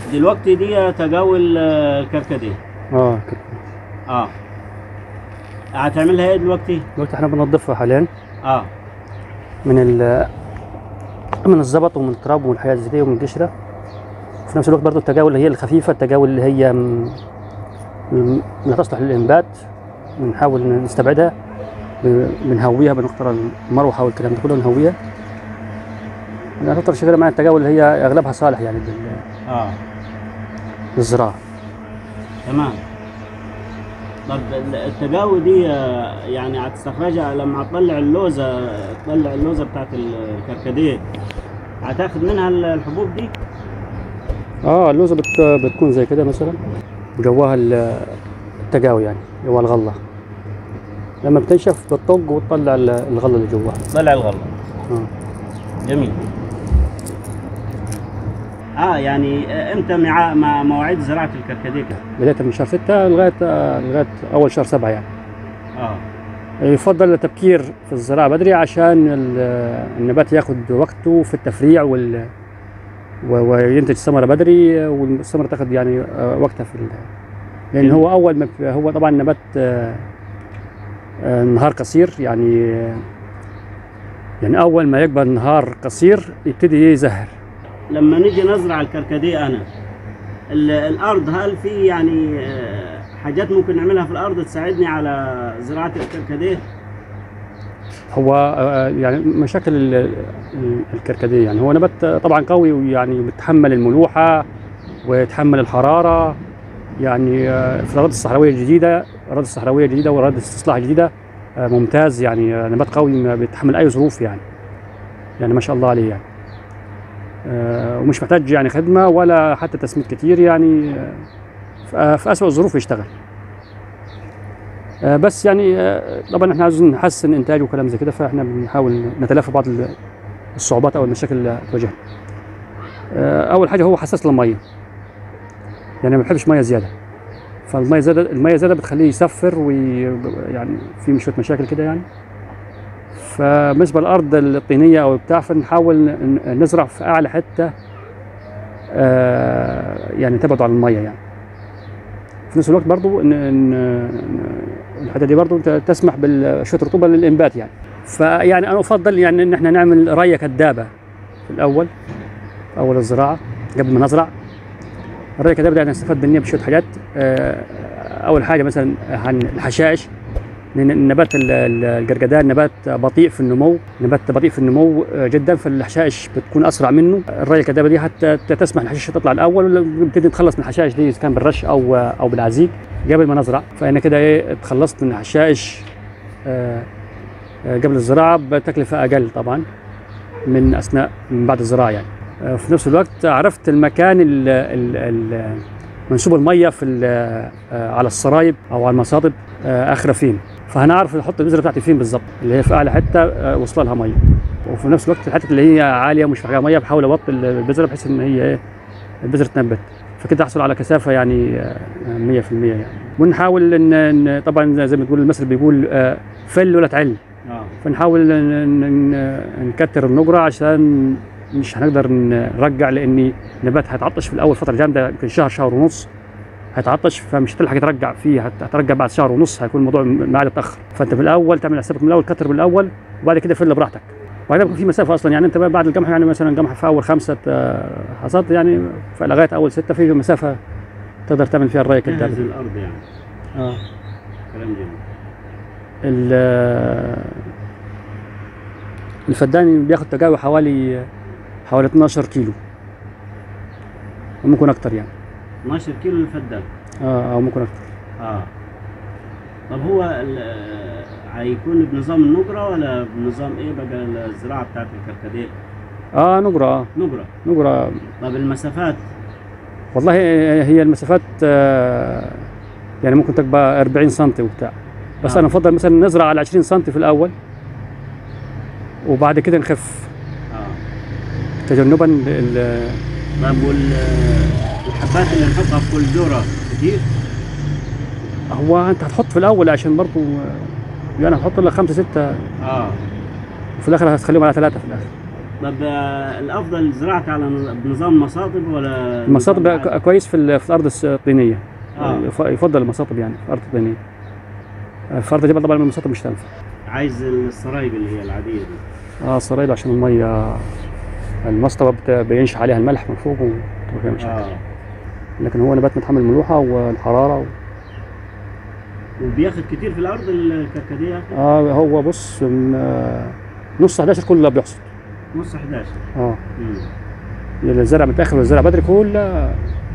دلوقتي دي تجاول آه، الكركديه اه كده. اه هتعملها ايه دلوقتي؟ دلوقتي احنا بننضفها حاليا اه من ال من الزبط ومن التراب ومن الحاجات زي دي ومن القشره في نفس الوقت برضو التجاول اللي هي الخفيفه التجاول اللي هي م- م- لا تصلح للانبات بنحاول نستبعدها ب- بنهويها بنختار المروحه والكلام ده كله نهويها يعني اكثر شيء مع التجاول اللي هي اغلبها صالح يعني لل- اه للزراعه تمام طب ال- التجاوي دي آه، يعني هتستخرجها لما هتطلع اللوزه تطلع اللوزه بتاعت ال- الكركديه هتاخد منها ال- الحبوب دي اه اللوزه بت... بتكون زي كده مثلا جواها ال- التجاوي يعني جوا الغله لما بتنشف بتطق وتطلع ال- الغله اللي جواها طلع الغله آه. جميل اه يعني آه، امتى مع مع مواعيد زراعه الكركديه كده؟ بدايه من شهر 6 لغايه آه، لغايه اول شهر 7 يعني اه يفضل التبكير في الزراعه بدري عشان ال- النبات ياخد وقته في التفريع وال و- وينتج ثمره بدري والثمره تاخد يعني آه، وقتها في ال... لان هو اول ما بي- هو طبعا النبات آه، آه، النهار قصير يعني يعني اول ما يكبر النهار قصير يبتدي يزهر لما نيجي نزرع الكركديه انا ال- الارض هل في يعني آه، حاجات ممكن نعملها في الارض تساعدني على زراعه الكركديه؟ هو آه، يعني مشاكل ال- ال- الكركديه يعني هو نبات طبعا قوي ويعني بيتحمل الملوحه ويتحمل الحراره يعني آه، في الاراضي الصحراويه الجديده الاراضي الصحراويه الجديده واراضي الاستصلاح الجديده آه، ممتاز يعني آه، نبات قوي ما بيتحمل اي ظروف يعني يعني ما شاء الله عليه يعني آه، ومش محتاج يعني خدمه ولا حتى تسميد كتير يعني آه، في- آه، في اسوء الظروف يشتغل آه، بس يعني آه، طبعا احنا عايزين نحسن انتاجه وكلام زي كده فاحنا بنحاول نتلافى بعض ال- الصعوبات او المشاكل اللي تواجهنا. آه، اول حاجه هو حساس للميه. يعني ما بيحبش ميه زياده. فالميه زياده الميه زياده بتخليه يصفر ويعني في شويه مشاكل كده يعني. فبالنسبه للارض الطينيه او بتاع فنحاول ن- نزرع في اعلى حته آه، يعني تبعد عن الميه يعني. في نفس الوقت برضو ان ان إن الحته دي برضو ت- تسمح بشويه رطوبه للانبات يعني فيعني انا افضل يعني ان احنا نعمل ريه كدابه في الاول في اول الزراعه قبل ما نزرع الريه كدابه دي يعني نستفاد منها بشويه حاجات آه، اول حاجه مثلا عن الحشائش لان النبات ال- ال- الجرجدان نبات بطيء في النمو نبات بطيء في النمو آه، جدا فالحشائش بتكون اسرع منه الريه الكدابه دي حتى تسمح للحشائش تطلع الاول ونبتدي نتخلص من الحشائش دي اذا كان بالرش او او بالعزيق قبل ما نزرع فانا كده ايه اتخلصت من الحشائش آه، آه، قبل الزراعه بتكلفه اقل طبعا من اثناء من بعد الزراعه يعني آه، في نفس الوقت عرفت المكان ال ال ال منسوب الميه في ال- آه، على السرايب او على المصادب آه، اخره فين فهنعرف احط البذره بتاعتي فين بالظبط اللي هي في اعلى حته آه، وصل لها ميه وفي نفس الوقت الحته اللي هي عاليه ومش محتاجه ميه بحاول اوطي البذره بحيث ان هي ايه البذره تنبت فكده احصل على كثافه يعني آه، 100% يعني ونحاول ان إن طبعا زي ما تقول المثل بيقول آه، فل ولا تعل اه فنحاول ن- ن- ن- نكتر النقرة عشان مش هنقدر نرجع لان النبات هيتعطش في الاول فتره جامده يمكن شهر شهر ونص هيتعطش فمش هتلحق ترجع فيه هت- هترجع بعد شهر ونص هيكون الموضوع معاد اتاخر فانت في الاول تعمل حسابك من الاول كتر بالاول وبعد كده فل براحتك وبعدين بيكون في مسافه اصلا يعني انت بعد القمح يعني مثلا قمح في اول خمسه آه، حصاد يعني لغايه اول سته في مسافه تقدر تعمل فيها الري كده جهز الارض يعني اه كلام جميل ال- الفدان بياخد تجاوي حوالي حوالي 12 كيلو وممكن اكتر يعني 12 كيلو للفدان اه او ممكن اكتر اه طب هو ال- آه، هيكون بنظام النجرة ولا بنظام ايه بقى الزراعة بتاعت الكركديه؟ اه نقرة اه نجرة نقرة طب المسافات والله هي المسافات آه يعني ممكن تبقى 40 سم وبتاع بس آه. انا افضل مثلا نزرع على 20 سم في الاول وبعد كده نخف اه تجنبا لل- طب والحبات اللي نحطها في كل دورة كتير؟ هو انت هتحط في الاول عشان برضه يعني هتحط لك خمسه سته اه وفي الاخر هتخليهم على ثلاثه في الاخر طب آه، الافضل زراعة على بنظام مصاطب ولا المصاطب نظام ك- كويس في ال- في الارض الس- الطينيه آه. يف- يفضل المصاطب يعني في الارض الطينيه آه، في ارض الجبل طبعا المصاطب مش تنفع عايز السرايب اللي هي العادية دي اه الصرايب عشان الميه المصطبه بت- بينشح عليها الملح من فوق وتبقى فيها مشاكل اه لكن هو نبات متحمل الملوحه والحراره و... وبياخد كتير في الارض الكركديه اه هو بص من آه نص 11 كله بيحصد نص 11 اه مم. الزرع متاخر والزرع بدري كله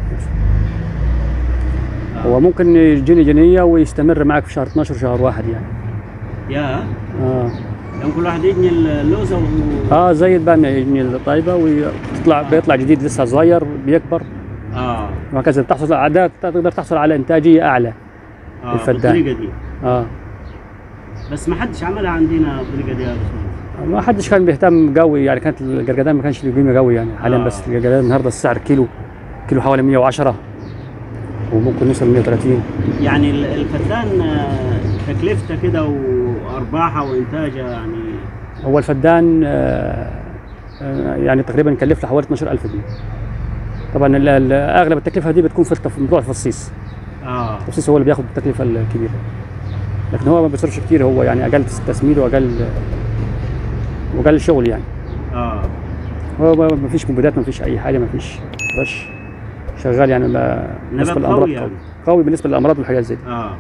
آه. هو ممكن يجيني جنيه ويستمر معك في شهر 12 شهر واحد يعني يا اه يعني كل واحد يجني اللوزه و... اه زي الباميه يجني الطيبه ويطلع بيطلع جديد لسه صغير بيكبر اه وهكذا بتحصل على تقدر تحصل على انتاجيه اعلى اه الفدان. بالطريقه دي اه بس ما حدش عملها عندنا الطريقه دي يا باشمهندس ما حدش كان بيهتم قوي يعني كانت الجرجدان ما كانش له قيمه قوي يعني حاليا آه. بس الجرجدان النهارده السعر كيلو كيلو حوالي 110 وممكن يوصل 130 يعني ال- الفدان آه، تكلفته كده وارباحها وانتاجها يعني هو الفدان آه، آه، يعني تقريبا يكلف له حوالي 12000 جنيه طبعا ال- ال- اغلب التكلفه دي بتكون في التف- موضوع الفصيص اه التفصيص هو اللي بياخد التكلفه الكبيره لكن هو ما بيصرفش كتير هو يعني اقل تسميد واقل واقل شغل يعني اه هو ما ما فيش مبيدات ما فيش اي حاجه ما فيش بس شغال يعني ما بالنسبه نبات للامراض قوي قوي يعني قوي بالنسبه للامراض والحاجات زي دي اه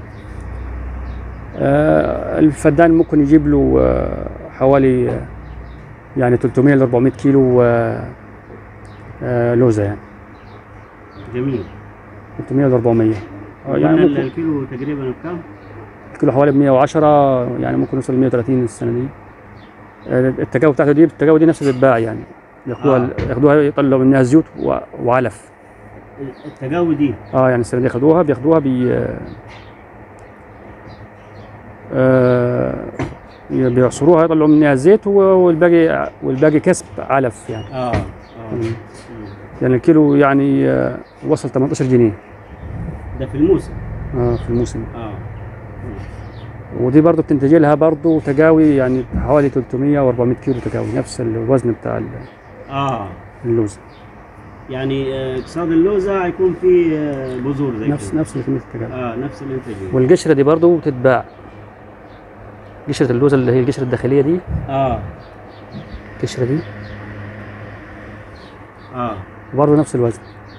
آه الفدان ممكن يجيب له آه حوالي آه يعني 300 ل 400 كيلو آه آه لوزه يعني جميل 300 ل 400 آه يعني قلنا ال- ممكن الكيلو تقريبا بكام؟ الكيلو حوالي ب 110 يعني ممكن يوصل ل 130 السنه دي آه التجاوب بتاعته دي التجاوب دي نفسها بتتباع يعني ياخدوها آه. ياخدوها يطلعوا منها زيوت و- وعلف التجاوي دي اه يعني السنه دي ياخدوها بياخدوها بي آه بيعصروها يطلعوا منها زيت و- والباقي والباقي كسب علف يعني اه اه مم. مم. يعني الكيلو يعني آه وصل 18 جنيه ده في الموسم آه في الموسم اه ودي برضو بتنتج لها برضو تجاوي يعني حوالي 300 و400 كيلو تجاوي نفس الوزن بتاع ال- اه اللوز يعني آه، اقتصاد اللوزه هيكون فيه آه، بذور زي نفس كده نفس كميه التجاوي اه نفس الانتاجيه والقشره دي برضو بتتباع قشره اللوز اللي هي القشره الداخليه دي اه القشره دي اه برضو نفس الوزن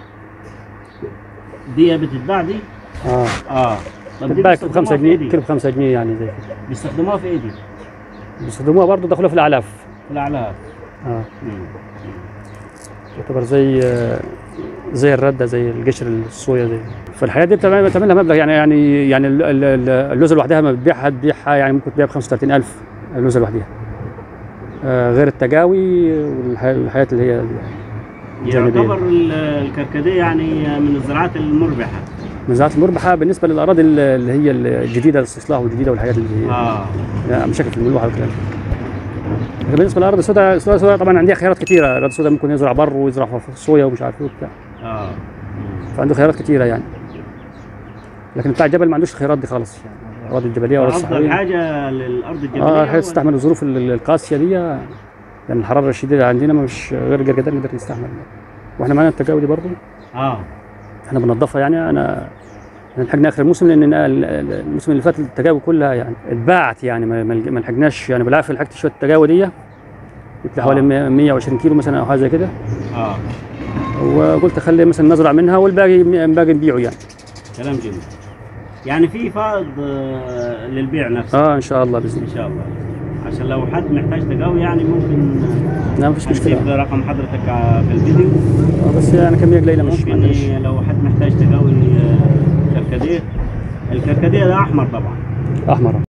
دي بتتباع دي اه اه طب دي بتتباع ب بيستخدموها 5 في جنيه إيه دي؟ كيلو ب 5 جنيه يعني زي كده بيستخدموها في ايه دي؟ بيستخدموها برضو دخلوها في الاعلاف في الاعلاف اه مم. تعتبر زي آه، زي الرده زي القشر الصويا زي فالحياه دي بتعمل بتعمل لها مبلغ يعني يعني يعني ال- ال- ال- اللوزه لوحدها ما بتبيعها تبيعها يعني ممكن تبيعها ب 35000 اللوزه لوحدها آه غير التجاوي والحياه اللي هي الجانبيه يعتبر ال- الكركديه يعني من الزراعات المربحه من الزراعات المربحه بالنسبه للاراضي ال- اللي هي الجديده الاستصلاح والجديده والحاجات اللي هي اه يعني مشاكل في الملوحه والكلام ده. لكن بالنسبه للارض السوداء السوداء السوداء طبعا عندها خيارات كثيره الارض السوداء ممكن يزرع بر ويزرع صويا ومش عارف ايه وبتاع اه فعنده خيارات كثيره يعني لكن بتاع الجبل ما عندوش الخيارات دي خالص يعني الاراضي الجبليه ولا افضل الصحراويه حاجه للارض الجبليه اه ولا- الحياه تستحمل الظروف ال- القاسيه دي يعني الحراره الشديده عندنا مش غير الجرجدان نقدر نستحمل واحنا معانا التجاوي دي برضه اه احنا بننظفها يعني انا احنا لحقنا اخر الموسم لان ال- ال- الموسم اللي فات التجاوي كلها يعني اتباعت يعني ما ما ما لحقناش يعني بالعافيه لحقت شويه التجاوي دي جبت لي حوالي آه. 100 120 كيلو مثلا او حاجه زي كده اه وقلت اخلي مثلا نزرع منها والباقي الباقي نبيعه يعني كلام جميل يعني في فائض آه، للبيع نفسه اه ان شاء الله باذن ان شاء الله عشان لو حد محتاج تقوي يعني ممكن الله لا مفيش هنسيب مشكله رقم حضرتك ع- في الفيديو آه بس يعني كميه قليله مش ما ممكن عندناش ي- لو حد محتاج تقوي آه، كركديه الكركديه ده احمر طبعا احمر